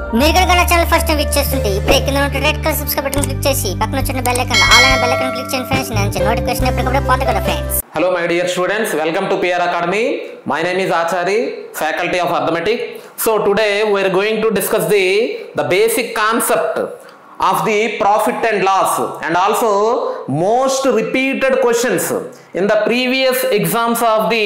మీరు కనుక నా ఛానల్ ఫస్ట్ టైం విచ్ చేస్తుంటే ఇప్పుడే కింద ఉన్న red colour subscribe button click చేసి పక్కన వచ్చిన బెల్ ఐకాన్ ఆల్ అయిన బెల్ ఐకాన్ క్లిక్ చేయండి ఫ్రెండ్స్ నేను నోటిఫికేషన్ ఎప్పటికప్పుడు పొందగలరు friends Hello, my dear students. Welcome to PR Academy. My name is Achari, Faculty of Arithmetic. So today we are going to discuss the the basic concept of the profit and loss and also most repeated questions in the previous exams of the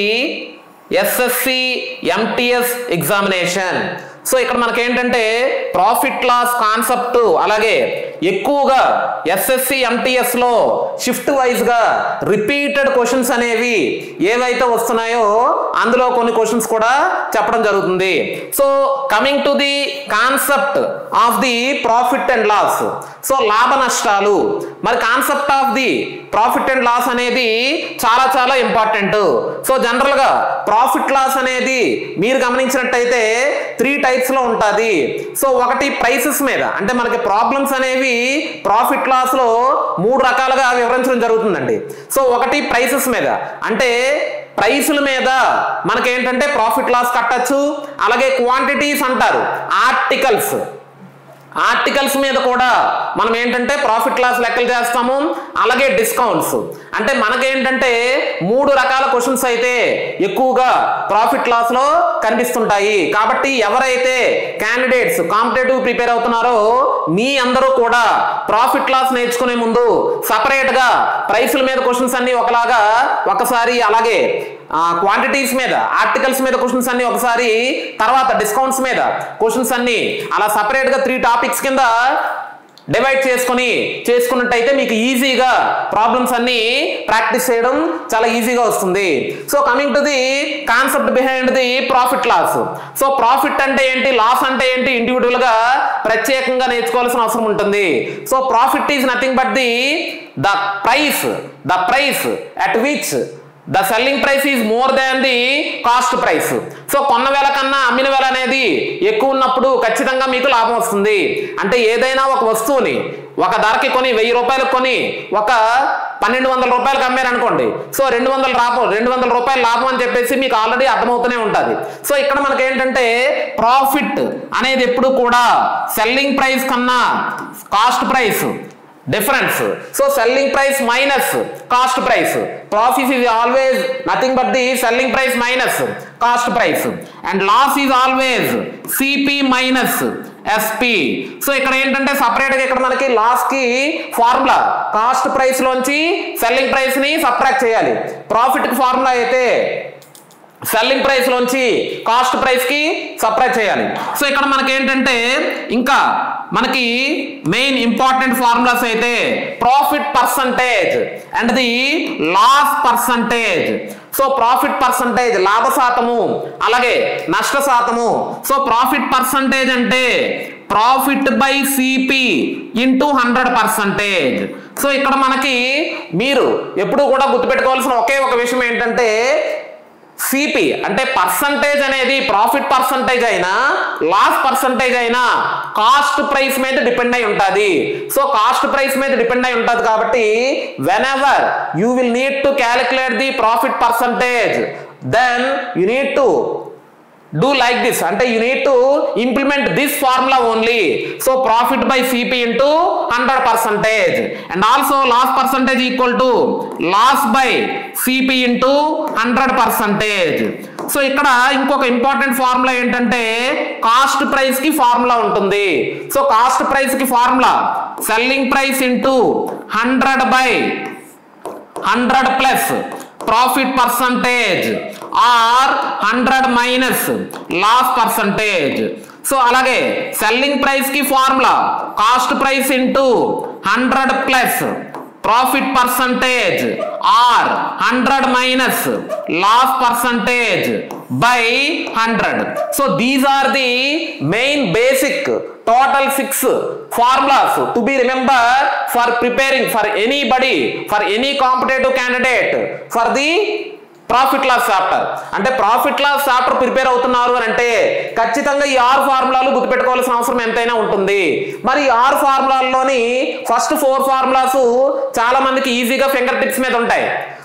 SSC MTS examination so ఇక్కడ మనకి ఏంటంటే profit loss concept అలాగే ఎక్కువగా SSC MTS లో shift wise గా repeated questions అనేవి ఏవైతే వస్తున్నాయో అందులో కొన్ని క్వశ్చన్స్ కూడా చెప్పడం జరుగుతుంది so coming to the concept of the profit and loss so లాభ నష్టాలు మరి concept of the profit and loss అనేది చాలా చాలా ఇంపార్టెంట్ సో జనరల్ గా ప్రాఫిట్ లాస్ అనేది మీరు గమనించినట్టయితే త్రీ టైప్స్ లో ఉంటుంది సో ఒకటి ప్రైసెస్ మీద అంటే మనకి ప్రాబ్లమ్స్ అనేవి ప్రాఫిట్ లాస్ లో మూడు రకాలుగా వివరించడం జరుగుతుందండి సో ఒకటి ప్రైసెస్ మీద అంటే ప్రైసుల మీద మనకేంటంటే ప్రాఫిట్ లాస్ కట్టచ్చు అలాగే క్వాంటిటీస్ అంటారు ఆర్టికల్స్ ఆర్టికల్స్ మీద కూడా మనం ఏంటంటే ప్రాఫిట్ లాస్ లెక్కలు చేస్తాము అలాగే డిస్కౌంట్స్ అంటే మనకేంటంటే మూడు రకాల క్వశ్చన్స్ అయితే ఎక్కువగా ప్రాఫిట్ లాస్ లో కనిపిస్తుంటాయి కాబట్టి ఎవరైతే క్యాండిడేట్స్ కాంపిటేటివ్ ప్రిపేర్ అవుతున్నారో మీ అందరూ కూడా ప్రాఫిట్ లాస్ నేర్చుకునే ముందు సపరేట్ గా ప్రైసుల మీద క్వశ్చన్స్ అన్ని ఒకలాగా ఒకసారి అలాగే క్వాంటిటీస్ మీద ఆర్టికల్స్ మీద క్వశ్చన్స్ అన్ని ఒకసారి తర్వాత డిస్కౌంట్స్ మీద క్వశ్చన్స్ అన్ని అలా సపరేట్ గా త్రీ టాపిక్స్ కింద డివైడ్ చేసుకొని చేసుకున్నట్టయితే మీకు ఈజీగా ప్రాబ్లమ్స్ అన్ని ప్రాక్టీస్ చేయడం చాలా ఈజీగా వస్తుంది so coming to the concept behind the profit loss so profit అంటే ఏంటి లాస్ అంటే ఏంటి ఇండివిజువల్ గా ప్రత్యేకంగా నేర్చుకోవాల్సిన అవసరం ఉంటుంది so profit is nothing but the the price the price at which the selling price is more than the cost price so కొన్న వేల కన్నా అమ్మిన వేల అనేది ఎక్కువ ఉన్నప్పుడు ఖచ్చితంగా మీకు లాభం వస్తుంది అంటే ఏదైనా ఒక వస్తువుని ఒక ధరకి కొని వెయ్యి రూపాయలకు కొని ఒక పన్నెండు వందల రూపాయలకు అమ్మారు అనుకోండి సో రెండు వందల లాభం రెండు వందల రూపాయల లాభం అని చెప్పేసి మీకు ఆల్రెడీ అర్థమవుతూనే ఉంటుంది సో ఇక్కడ మనకి ఏంటంటే ప్రాఫిట్ అనేది ఎప్పుడు కూడా సెల్లింగ్ ప్రైస్ కన్నా cost price difference so selling price minus cost price profit is always nothing but the selling price minus cost price and loss is always CP minus SP so ఇక్కడ ఏంటంటే separate గా ఇక్కడ మనకి loss కి formula cost price లోంచి selling price ని subtract చేయాలి profit కి ఫార్ములా అయితే సెల్లింగ్ ప్రైస్ లోంచి కాస్ట్ ప్రైస్ కి సపరేట్ చేయాలి సో ఇక్కడ మనకి ఏంటంటే ఇంకా మనకి మెయిన్ ఇంపార్టెంట్ ఫార్ములాస్ అయితే profit percentage and the loss percentage so profit percentage లాభ శాతము అలాగే నష్ట శాతము సో ప్రాఫిట్ పర్సంటేజ్ అంటే profit by CP into hundred percentage so ఇక్కడ మనకి మీరు ఎప్పుడు కూడా గుర్తుపెట్టుకోవాల్సిన ఒకే ఒక విషయం ఏంటంటే సిపి అంటే పర్సంటేజ్ అనేది ప్రాఫిట్ పర్సంటేజ్ అయినా లాస్ పర్సంటేజ్ అయినా కాస్ట్ ప్రైస్ మీద డిపెండ్ అయి ఉంటుంది సో కాస్ట్ ప్రైస్ మీద డిపెండ్ అయి ఉంటుంది కాబట్టి whenever you will need to calculate the profit percentage then you need to do like this అంటే you need to implement this formula only so profit by CP into hundred percentage and also loss percentage equal to loss by CP into hundred percentage so ఇక్కడ ఇంకొక important formula ఏంటంటే cost price కి formula ఉంటుంది so cost price కి formula selling price into hundred by hundred plus profit percentage or hundred minus loss percentage so అలాగే selling price కి formula cost price into hundred plus profit percentage or hundred minus loss percentage by hundred so these are the main basic total six formulas to be remembered for preparing for anybody for any competitive candidate for the profit loss chapter అంటే profit loss chapter prepare అవుతున్నారు అని అంటే ఖచ్చితంగా ఈ ఆరు ఫార్ములాలు గుర్తుపెట్టుకోవాల్సిన అవసరం ఎంతైనా ఉంటుంది మరి ఈ ఆరు ఫార్ములాల్లోని ఫస్ట్ ఫోర్ ఫార్ములాస్ చాలా మందికి ఈజీగా ఫింగర్ టిప్స్ మీద ఉంటాయి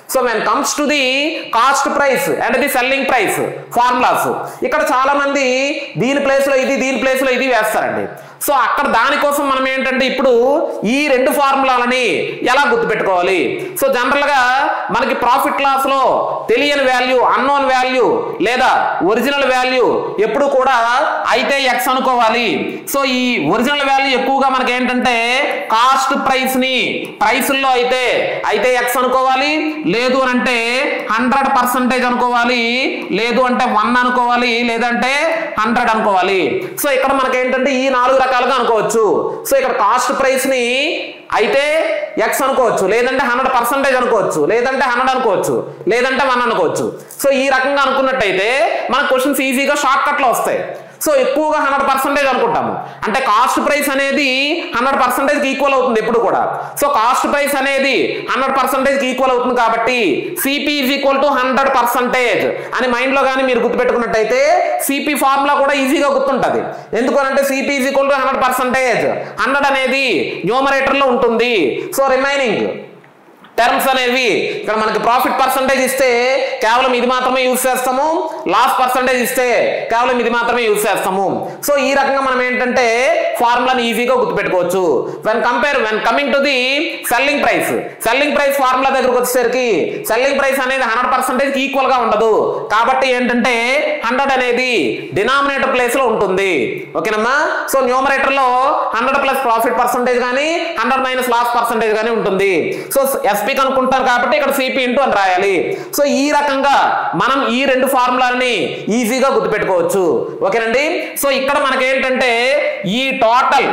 so when comes to the cost price and the selling price formulas ఇక్కడ చాలా మంది దీని ప్లేస్ లో ఇది దీని ప్లేస్ లో ఇది వేస్తారండి సో అక్కడ దానికోసం మనం ఏంటంటే ఇప్పుడు ఈ రెండు ఫార్ములాలని ఎలా గుర్తుపెట్టుకోవాలి సో జనరల్ గా మనకి ప్రాఫిట్ లాస్ లో తెలియని వాల్యూ అన్నోన్ వాల్యూ లేదా ఒరిజినల్ వాల్యూ ఎప్పుడు కూడా అయితే ఎక్స్ అనుకోవాలి సో ఈ ఒరిజినల్ వాల్యూ ఎక్కువగా మనకి ఏంటంటే కాస్ట్ ప్రైస్ ని ప్రైస్ లో అయితే అయితే ఎక్స్ అనుకోవాలి లేదు అని అంటే హండ్రెడ్ పర్సెంటేజ్ అనుకోవాలి లేదు అంటే వన్ అనుకోవాలి లేదంటే హండ్రెడ్ అనుకోవాలి సో ఇక్కడ మనకి ఏంటంటే ఈ నాలుగు రకాలుగా అనుకోవచ్చు సో ఇక్కడ కాస్ట్ ప్రైస్ ని అయితే ఎక్స్ అనుకోవచ్చు లేదంటే హండ్రెడ్ పర్సెంటేజ్ అనుకోవచ్చు లేదంటే హండ్రెడ్ అనుకోవచ్చు లేదంటే వన్ అనుకోవచ్చు సో ఈ రకంగా అనుకున్నట్టయితే మన క్వశ్చన్స్ ఈజీగా షార్ట్ కట్ లో వస్తాయి సో ఎక్కువగా హండ్రెడ్ పర్సెంటేజ్ అనుకుంటాము అంటే కాస్ట్ ప్రైస్ అనేది హండ్రెడ్ పర్సెంటేజ్ ఈక్వల్ అవుతుంది ఎప్పుడు కూడా సో కాస్ట్ ప్రైస్ అనేది హండ్రెడ్ పర్సెంటేజ్ ఈక్వల్ అవుతుంది కాబట్టి CP is equal to hundred percentage అని మైండ్ లో కానీ మీరు గుర్తుపెట్టుకున్నట్టయితే సిపి ఫార్ములా కూడా ఈజీగా గుర్తుంటది ఎందుకనంటే CP is equal to hundred percentage hundred అనేది న్యూమరేటర్ లో ఉంటుంది సో రిమైనింగ్ టర్మ్స్ అనేవి ఇక్కడ మనకి ప్రాఫిట్ పర్సంటేజ్ ఇస్తే కేవలం ఇది మాత్రమే యూజ్ చేస్తాము లాస్ పర్సంటేజ్ ఇస్తే కేవలం ఇది మాత్రమే యూజ్ చేస్తాము సో ఈ రకంగా మనం ఏంటంటే ఫార్ములాని ఈజీగా గుర్తుపెట్టుకోవచ్చు when compare when coming to the selling price selling price formula దగ్గరకు వచ్చేసరికి సెల్లింగ్ ప్రైస్ అనేది హండ్రెడ్ పర్సెంటేజ్ ఈక్వల్ గా ఉండదు కాబట్టి ఏంటంటే హండ్రెడ్ అనేది డినామినేటర్ ప్లేస్ లో ఉంటుంది ఓకేనమ్మా సో న్యూమరేటర్ లో హండ్రెడ్ ప్లస్ ప్రాఫిట్ పర్సంటేజ్ కానీ హండ్రెడ్ మైనస్ లాస్ పర్సంటేజ్ కానీ ఉంటుంది సో ఎస్పీ కనుక్కుంటారు కాబట్టి ఇక్కడ సిపి ఇంటూ అని రాయాలి సో ఈ రకంగా మనం ఈ రెండు ఫార్ములాలని ఈజీగా గుర్తుపెట్టుకోవచ్చు ఓకేనండి సో ఇక్కడ మనకేంటంటే ఈ టోటల్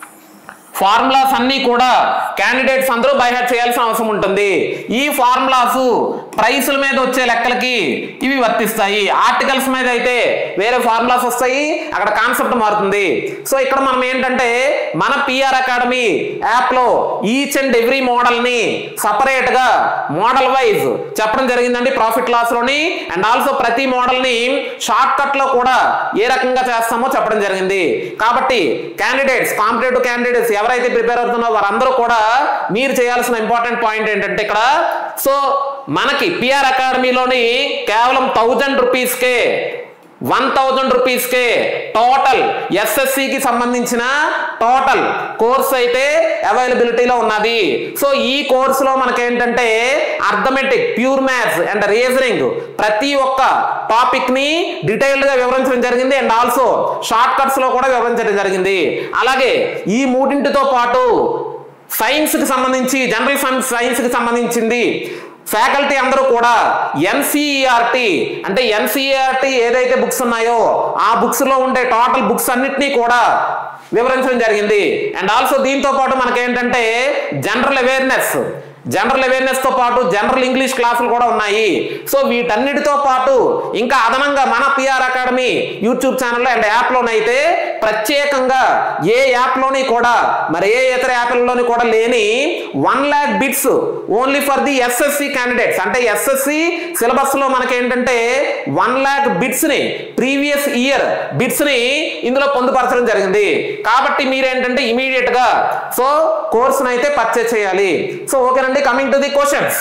ఫార్ములాస్ అన్ని కూడా క్యాండిడేట్స్ అందరూ బైహార్ట్ చేయాల్సిన అవసరం ఉంటుంది ఈ ఫార్ములాస్ ప్రైసుల మీద వచ్చే లెక్కలకి ఇవి వర్తిస్తాయి ఆర్టికల్స్ మీద అయితే వేరే ఫార్ములాస్ వస్తాయి అక్కడ కాన్సెప్ట్ మారుతుంది సో ఇక్కడ మనం ఏంటంటే మన పిఆర్ అకాడమీ యాప్ లో ఈచ్ అండ్ ఎవ్రీ మోడల్ ని సపరేట్ గా మోడల్ వైజ్ చెప్పడం జరిగిందండి ప్రాఫిట్ లాస్ లోని అండ్ ఆల్సో ప్రతి మోడల్ ని షార్ట్ కట్ లో కూడా ఏ రకంగా చేస్తామో చెప్పడం జరిగింది కాబట్టి క్యాండిడేట్స్ కాంపిటేటివ్ క్యాండిడేట్స్ ఎవరైతే ప్రిపేర్ అవుతున్నారో వారందరూ కూడా మీరు చేయాల్సిన ఇంపార్టెంట్ పాయింట్ ఏంటంటే ఇక్కడ సో మనకి పిఆర్ అకాడమీలోని కేవలం థౌజండ్ రూపీస్కే వన్ థౌజండ్ రూపీస్కే టోటల్ ఎస్ఎస్సికి సంబంధించిన టోటల్ కోర్స్ అయితే అవైలబిలిటీలో ఉన్నది సో ఈ కోర్సులో మనకేంటంటే arithmetic pure maths and reasoning ప్రతి ఒక్క టాపిక్ ని డీటెయిల్డ్ గా వివరించడం జరిగింది అండ్ ఆల్సో షార్ట్ కట్స్ లో కూడా వివరించడం జరిగింది అలాగే ఈ మూడింటితో పాటు సైన్స్ కి సంబంధించి జనరల్ సైన్స్ కి సంబంధించింది ఫ్యాకల్టీ అందరూ కూడా ఎన్సీఈఆర్టీ అంటే ఎన్సీఈఆర్టీ ఏదైతే బుక్స్ ఉన్నాయో ఆ బుక్స్ లో ఉండే టోటల్ బుక్స్ అన్నిటినీ కూడా వివరించడం జరిగింది అండ్ ఆల్సో దీంతో పాటు మనకేంటంటే జనరల్ అవేర్నెస్ జనరల్ అవేర్నెస్ తో పాటు జనరల్ ఇంగ్లీష్ క్లాసులు కూడా ఉన్నాయి సో వీటన్నిటితో పాటు ఇంకా అదనంగా మన పిఆర్ అకాడమీ యూట్యూబ్ ఛానల్లో అండ్ యాప్లోనైతే ప్రత్యేకంగా ఏ యాప్లోని కూడా మరి ఏ ఇతర యాప్లలోని కూడా లేని one lakh bits only for the SSC candidates అంటే ఎస్ఎస్సి సిలబస్ లో మనకేంటంటే వన్ ల్యాక్ బిట్స్ ని ప్రీవియస్ ఇయర్ బిట్స్ ని ఇందులో పొందుపరచడం జరిగింది కాబట్టి మీరేంటంటే ఇమీడియట్ గా సో కోర్సును అయితే పర్చేస్ చేయాలి సో ఓకేనండి coming to the questions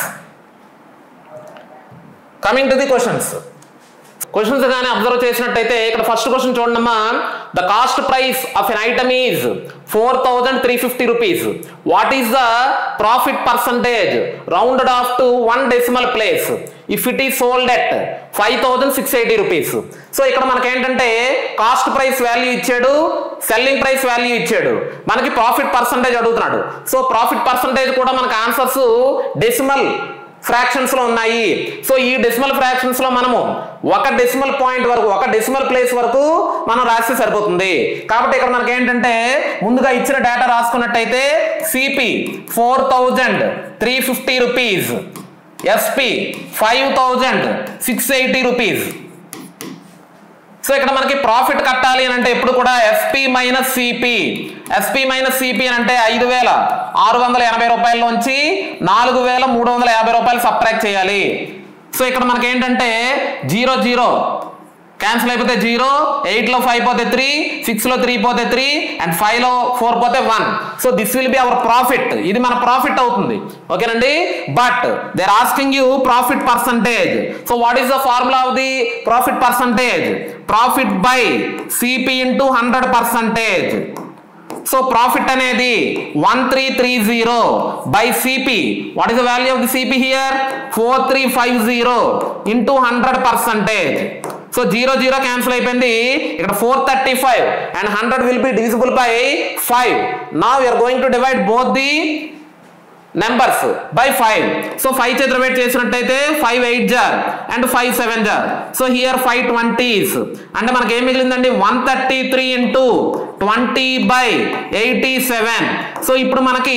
coming to the questions questions కానీ అబ్జర్వ్ చేసినట్టయితే ఇక్కడ ఫస్ట్ క్వశ్చన్ చూడమ్మా the cost price of an item is four thousand three fifty rupees what is the profit percentage rounded off to one decimal place if it is sold at five thousand six eighty rupees so ఇక్కడ మనకి ఏంటంటే cost price value ఇచ్చాడు selling price value ఇచ్చాడు మనకి profit percentage అడుగుతున్నాడు so profit percentage కూడా మనకి answers decimal fractions లో ఉన్నాయి సో ఈ డెసిమల్ ఫ్రాక్షన్స్ లో మనము ఒక డెసిమల్ పాయింట్ వరకు ఒక డెసిమల్ ప్లేస్ వరకు మనం రాస్తే సరిపోతుంది కాబట్టి ఇక్కడ మనకి ఏంటంటే ముందుగా ఇచ్చిన డేటా రాసుకున్నట్టయితే CP four thousand three fifty rupees SP five thousand six eighty rupees so ఇక్కడ మనకి ప్రాఫిట్ కట్టాలి అని అంటే ఎప్పుడు కూడా SP minus CP SP minus CP అని అంటే ఐదు వేల ఆరు వందల ఎనభై రూపాయల్లోంచి నాలుగు వేల మూడు వందల యాభై రూపాయలు సబ్ట్రాక్ట్ చేయాలి సో ఇక్కడ మనకి ఏంటంటే జీరో జీరో క్యాన్సిల్ అయిపోతే జీరో ఎయిట్ లో ఫైవ్ పోతే త్రీ సిక్స్ లో త్రీ పోతే త్రీ అండ్ ఫైవ్ లో ఫోర్ పోతే one so this will be our profit ఇది మన ప్రాఫిట్ అవుతుంది ఓకేనండి but they are asking you profit percentage so what is the formula of the profit percentage profit by CP into hundred percentage so profit అనేది one three three zero by CP what is the value of the CP here four three five zero into hundred percentage so zero zero cancel అయిపోయింది ఇక్కడ four thirty five and hundred will be divisible by five నా you're going to divide both the numbers by five so five చేతి divide చేసినట్టయితే five eight జార్ and five seven జార్ so here five twenties అంటే మనకి ఏం మిగిలిందండి one thirty three into twenty by eighty seven so ఇప్పుడు మనకి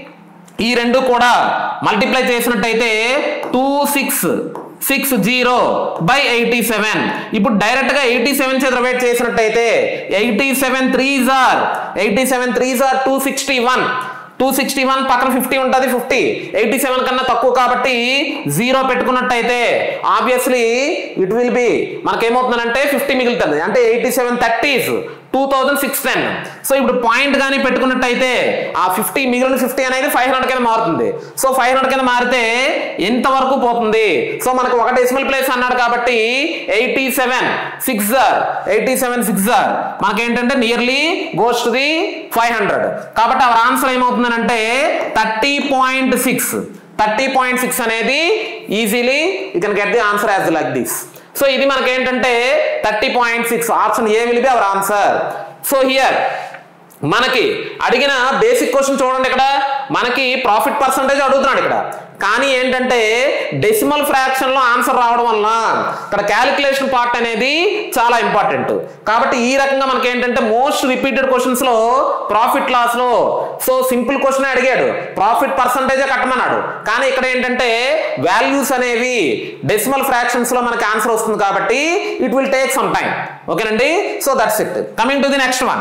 ఈ రెండు కూడా మల్టిప్లై చేసినట్టయితే two six six zero by eighty seven ఇప్పుడు డైరెక్ట్ గా ఎయిటీ సెవెన్ చేత డివైడ్ చేసినట్టయితే ఎయిటీ సెవెన్ త్రీ జార్ ఎయిటీ సెవెన్ త్రీ జార్ two sixty one two sixty one పక్కన ఫిఫ్టీ ఉంటుంది ఫిఫ్టీ ఎయిటీ సెవెన్ కన్నా తక్కువ కాబట్టి జీరో పెట్టుకున్నట్టయితే ఆబ్వియస్లీ ఇట్ విల్ బి మనకేమవుతుందంటే ఫిఫ్టీ మిగులుతుంది అంటే eighty seven thirties two thousand six ten so ఇప్పుడు పాయింట్ కానీ పెట్టుకున్నట్టయితే ఆ ఫిఫ్టీ మిగిలిన ఫిఫ్టీ అనేది ఫైవ్ హండ్రెడ్ కింద మారుతుంది సో ఫైవ్ హండ్రెడ్ కింద మారితే ఎంత వరకు పోతుంది సో మనకు ఒక డెసిమల్ ప్లేస్ అన్నాడు కాబట్టి ఎయిటీ సెవెన్ సిక్స్ జార్ ఎయిటీ సెవెన్ సిక్స్ జార్ మనకేంటంటే nearly goes to the five hundred కాబట్టి అవర్ ఆన్సర్ ఏమవుతుందంటే thirty point six thirty point six అనేది easily you can get the answer as like this so ఇది మనకేంటంటే thirty point six option A will be our answer so here మనకి అడిగిన basic question చూడండి ఇక్కడ మనకి profit percentage అడుగుతున్నాడు ఇక్కడ కానీ ఏంటంటే డెసిమల్ ఫ్రాక్షన్ లో ఆన్సర్ రావడం వలన ఇక్కడ క్యాలిక్యులేషన్ పార్ట్ అనేది చాలా ఇంపార్టెంట్ కాబట్టి ఈ రకంగా మనకి ఏంటంటే మోస్ట్ రిపీటెడ్ క్వశ్చన్స్ లో ప్రాఫిట్ లాస్ లో సో సింపుల్ క్వశ్చన్ అడిగాడు ప్రాఫిట్ పర్సంటేజ్ కట్టమన్నాడు కానీ ఇక్కడ ఏంటంటే వాల్యూస్ అనేవి డెసిమల్ ఫ్రాక్షన్స్ లో మనకి ఆన్సర్ వస్తుంది కాబట్టి it will take some time ఓకేనండి so that's it coming to the next one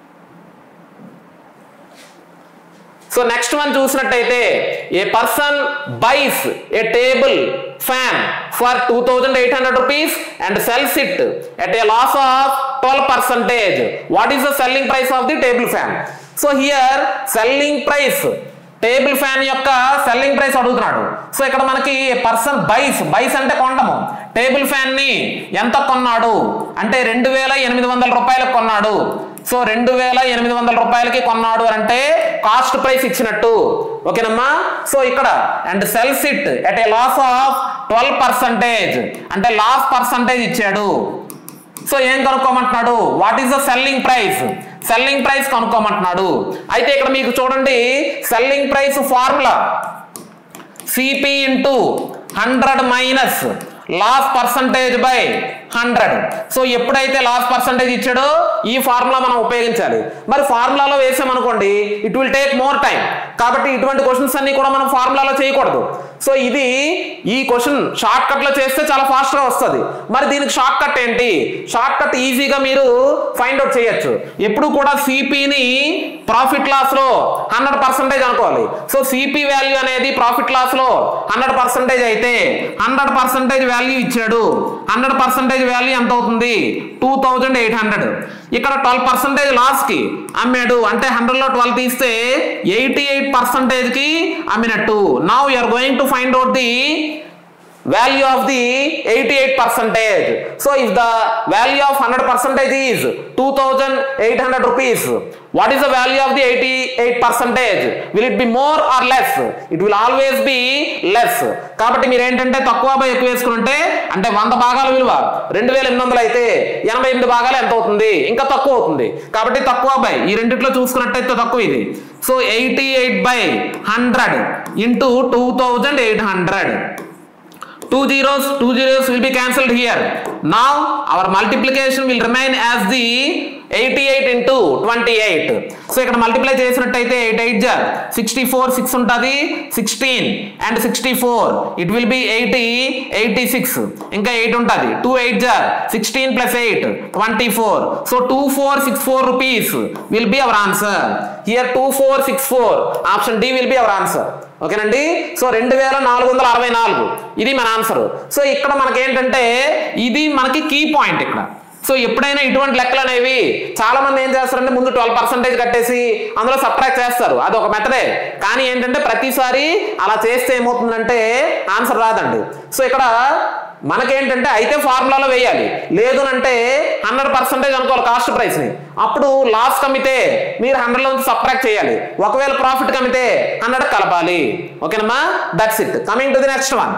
so next one చూసినట్టయితే a person buys a table fan for two thousand eight hundred rupees and sells it at a loss of twelve percentage what is the selling price of the table fan so here selling price table fan యొక్క selling price అడుగుతున్నాడు so ఇక్కడ మనకి person buys buys అంటే కొనడము table fan ని ఎంత కొన్నాడు అంటే రెండు వేల ఎనిమిది వందల రూపాయలకు కొన్నాడు సో రెండు వేల ఎనిమిది వందల రూపాయలకి కొన్నాడు అని అంటే కాస్ట్ ప్రైస్ ఇచ్చినట్టు ఓకేనమ్మా సో ఇక్కడ and sells it at a loss of twelve percentage అంటే లాస్ పర్సంటేజ్ ఇచ్చాడు సో ఏం కనుక్కోమంటున్నాడు what is the selling price selling price కనుక్కోమంటున్నాడు అయితే ఇక్కడ మీకు చూడండి selling price formula CP into hundred minus loss percentage by hundred so ఎప్పుడైతే లాస్ పర్సంటేజ్ ఇచ్చాడో ఈ ఫార్ములా మనం ఉపయోగించాలి మరి ఫార్ములాలో వేసామనుకోండి it will take more time కాబట్టి ఇటువంటి క్వశ్చన్స్ అన్ని కూడా మనం ఫార్ములాలో చేయకూడదు సో ఇది ఈ క్వశ్చన్ షార్ట్ కట్ లో చేస్తే చాలా ఫాస్ట్ గా వస్తుంది మరి దీనికి షార్ట్ కట్ ఏంటి షార్ట్ కట్ ఈజీగా మీరు ఫైండ్ అవుట్ చేయొచ్చు ఎప్పుడు కూడా సిపిని ప్రాఫిట్ లాస్ లో హండ్రెడ్ పర్సెంటేజ్ అనుకోవాలి సో సిపి వాల్యూ అనేది ప్రాఫిట్ లాస్ లో హండ్రెడ్ పర్సెంటేజ్ అయితే హండ్రెడ్ పర్సెంటేజ్ వాల్యూ ఇచ్చాడు హండ్రెడ్ పర్సెంటేజ్ వాల్యూ ఎంత అవుతుంది టూ థౌజండ్ ఎయిట్ హండ్రెడ్ ఇక్కడ ట్వెల్వ్ పర్సెంటేజ్ లాస్ కి అమ్మాడు అంటే హండ్రెడ్ లో ట్వెల్వ్ తీస్తే ఎయిటీ ఎయిట్ పర్సెంటేజ్ కి అమ్మినట్టు now you're going to find out the value of the 88 percentage so if the value of 100 percentage is 2800 rupees what is the value of the 88 percentage will it be more or less it will always be less కాబట్టి మీరు ఏంటంటే తక్కువ by ఎక్కువ వేసుకుంటే అంటే వంద భాగాల విలువ రెండు వేల ఎనిమిది వందలు అయితే ఎనభై ఎనిమిది భాగాలు ఎంత అవుతుంది ఇంకా తక్కువ అవుతుంది కాబట్టి తక్కువ బై ఈ రెండిట్లో చూసుకున్నట్టయితే తక్కువ ఇది so eighty eight by hundred into two thousand eight hundred two zeros two zeros will be cancelled here now our multiplication will remain as the 88 into 28 so ఇక్కడ మల్టిప్లై చేసినట్టయితే 8 8 జా 64 6 ఉంటుంది 16 అండ్ 64 ఇట్ విల్ బి 80 86 ఇంకా 8 ఉంటుంది 2 8 జా 16 plus 8 24 so 2464 rupees will be our answer here 2464 option D will be our answer ఓకేనండి so రెండు వేల నాలుగు వందల అరవై నాలుగు ఇది మన ఆన్సర్ సో ఇక్కడ మనకి ఏంటంటే ఇది మనకి కీ పాయింట్ ఇక్కడ సో ఎప్పుడైనా ఇటువంటి లెక్కలు అనేవి చాలా మంది ఏం చేస్తారంటే ముందు ట్వెల్వ్ పర్సెంటేజ్ కట్టేసి అందులో సబ్ట్రాక్ట్ చేస్తారు అది ఒక మెథడే కానీ ఏంటంటే ప్రతిసారి అలా చేస్తే ఏమవుతుందంటే ఆన్సర్ రాదండి సో ఇక్కడ మనకేంటంటే అయితే ఫార్ములాలో వేయాలి లేదు అంటే హండ్రెడ్ పర్సెంటేజ్ అనుకోవాలి కాస్ట్ ప్రైస్ ని అప్పుడు లాస్ కమ్మితే మీరు హండ్రెడ్ నుంచి సబ్ట్రాక్ట్ చేయాలి ఒకవేళ ప్రాఫిట్ కమ్మితే హండ్రెడ్ కలపాలి ఓకేనమ్మా that's it coming to the next one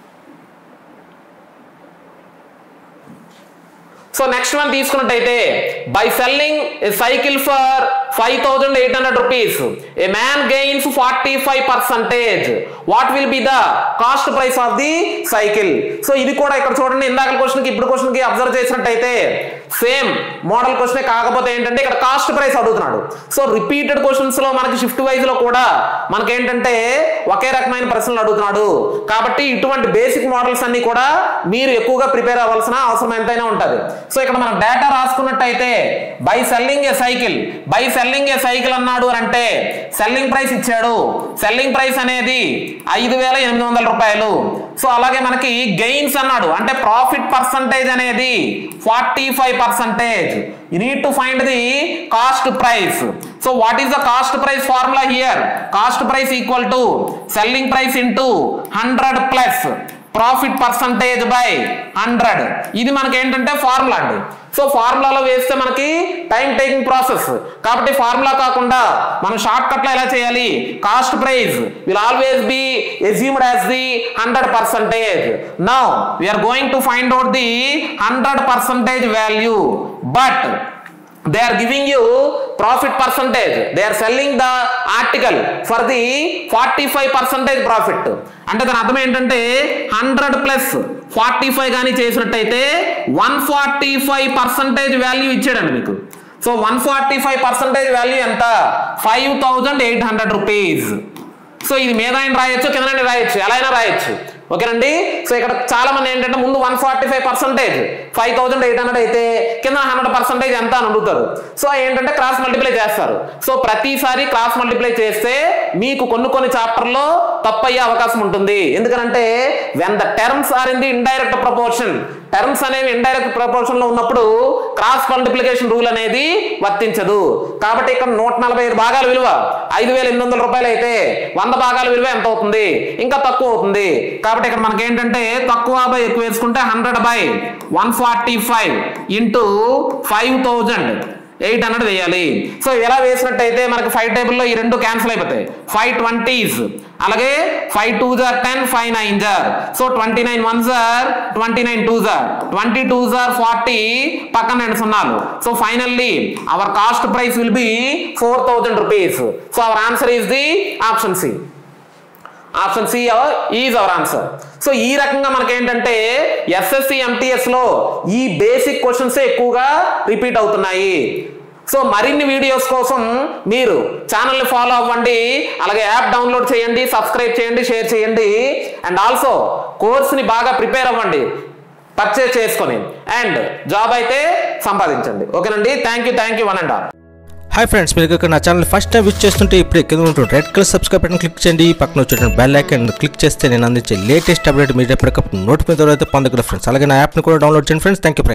so next one తీసుకున్నట్టయితే by selling a cycle for five thousand eight hundred rupees a man gains forty five percentage what will be the cost price of the cycle so ఇది కూడా ఇక్కడ చూడండి ఇందాక question కి ఇప్పుడు question కి observe చేసినట్టయితే సేమ్ మోడల్ క్వశ్చన్ కాకపోతే ఏంటంటే ఇక్కడ కాస్ట్ ప్రైస్ అడుగుతున్నాడు సో రిపీటెడ్ క్వశ్చన్స్ లో మనకి షిఫ్ట్ వైజ్ లో కూడా మనకేంటంటే ఒకే రకమైన ప్రశ్నలు అడుగుతున్నాడు కాబట్టి ఇటువంటి బేసిక్ మోడల్స్ అన్ని కూడా మీరు ఎక్కువగా ప్రిపేర్ అవ్వాల్సిన అవసరం ఎంతైనా ఉంటుంది సో ఇక్కడ మనం డేటా రాసుకున్నట్టయితే by selling a cycle by selling a cycle అన్నాడు అని అంటే సెల్లింగ్ ప్రైస్ ఇచ్చాడు సెల్లింగ్ ప్రైస్ అనేది ఐదు వేల ఎనిమిది వందల రూపాయలు సో అలాగే మనకి గెయిన్స్ అన్నాడు అంటే ప్రాఫిట్ పర్సంటేజ్ అనేది forty five percentage you need to find the cost price so what is the cost price formula here cost price equal to selling price into hundred plus profit percentage by hundred ఇది మనకి ఏంటంటే formula అండి so ఫార్ములాలో వేస్తే మనకి time taking process కాబట్టి formula కాకుండా మనం షార్ట్ కట్ లో ఎలా చేయాలి cost price will always be assumed as the hundred percentage now we are going to find out the hundred percentage value but they are giving you profit percentage they are selling the article for the 45 percentage profit అంటే దాని అర్థం ఏంటంటే hundred plus forty five కానీ చేసినట్టయితే one forty five percentage value ఇచ్చాడండి మీకు so one forty five percentage value ఎంత five thousand eight hundred rupees so ఇది మీద అయినా రాయొచ్చు కింద రాయొచ్చు ఎలా అయినా రాయొచ్చు ఓకేనండి సో ఇక్కడ చాలా మంది ఏంటంటే ముందు one forty five percentage five thousand eight hundred అయితే కింద హండ్రెడ్ పర్సెంటేజ్ ఎంత అని అడుగుతారు సో ఏంటంటే క్రాస్ మల్టిప్లై చేస్తారు సో ప్రతిసారి క్రాస్ మల్టిప్లై చేస్తే మీకు కొన్ని కొన్ని చాప్టర్లో తప్పు అయ్యే అవకాశం ఉంటుంది ఎందుకంటే when the terms are in the indirect proportion terms అనేవి ఇండైరెక్ట్ ప్రపోర్షన్ లో ఉన్నప్పుడు క్రాస్ మల్టిప్లికేషన్ రూల్ అనేది వర్తించదు కాబట్టి ఇక్కడ నూట నలభై ఐదు భాగాల విలువ ఐదు వేల ఎనిమిది వందల రూపాయలు అయితే వంద భాగాల విలువ ఎంత అవుతుంది ఇంకా తక్కువ అవుతుంది కాబట్టి ఇక్కడ మనకి ఏంటంటే తక్కువ బై ఎక్కువ వేసుకుంటే hundred by one forty five into five thousand eight hundred వేయాలి సో ఇలా వేసినట్టయితే మనకి ఫైవ్ టేబుల్లో ఈ రెండు క్యాన్సిల్ అయిపోతాయి ఫైవ్ ట్వంటీస్ అలాగే ఫైవ్ టూ జార్ టెన్ ఫైవ్ నైన్ జార్ సో ట్వంటీ నైన్ వన్ జార్ ట్వంటీ నైన్ టూ జార్ ట్వంటీ టూ జార్ ఫార్టీ పక్కన రెండు సున్నాలు so finally our cost price will be four thousand rupees so our answer is the option C option C is our answer so ఈ రకంగా మనకి ఏంటంటే ఎస్ఎస్సి ఎంటీఎస్ లో ఈ బేసిక్ క్వశ్చన్స్ ఎక్కువగా రిపీట్ అవుతున్నాయి సో మరిన్ని వీడియోస్ కోసం మీరు ఛానల్ని ఫాలో అవ్వండి అలాగే యాప్ డౌన్లోడ్ చేయండి సబ్స్క్రైబ్ చేయండి షేర్ చేయండి అండ్ ఆల్సో కోర్స్ని బాగా ప్రిపేర్ అవ్వండి పర్చేస్ చేసుకొని అండ్ జాబ్ అయితే సంపాదించండి ఓకేనండి thank you thank you one and all hi friends మీరు ఇక్కడ నా ఛానల్ ఫస్ట్ టైం విచ్ చేస్తుంటే ఇప్పుడే కింద ఉంటుంది red colour subscribe button click చేయండి పక్కన వచ్చేటువంటి బెల్ ఐకాన్ క్లిక్ చేస్తే నేను అందించే లేటెస్ట్ అప్డేట్ మీరు ఎప్పటికప్పుడు నోటిఫికేషన్ అయితే పొందగలరు ఫ్రెండ్స్ అలాగే నా యాప్ని కూడా డౌన్లోడ్ చేయండి ఫ్రెండ్స్ థ్యాంక్ యూ